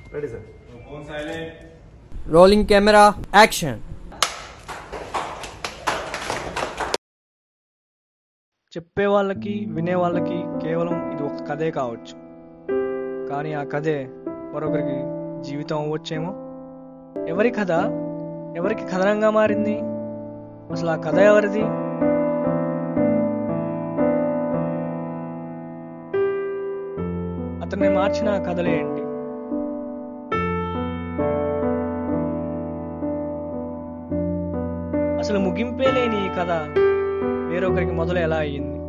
ready sir phone silent rolling camera action చెప్పే వాళ్ళకి వినే వాళ్ళకి కేవలం ఇది ఒక కథే కావచ్చు కానీ ఆ కథే మరొకరికి జీవితం అవ్వచ్చేమో ఎవరి కథ ఎవరికి కథనంగా మారింది అసలు ఆ కథ ఎవరిది అతన్ని మార్చిన ఆ కథలు ఏంటి అసలు ముగింపే లేని ఈ కథ వేరొకరికి మొదలు ఎలా అయ్యింది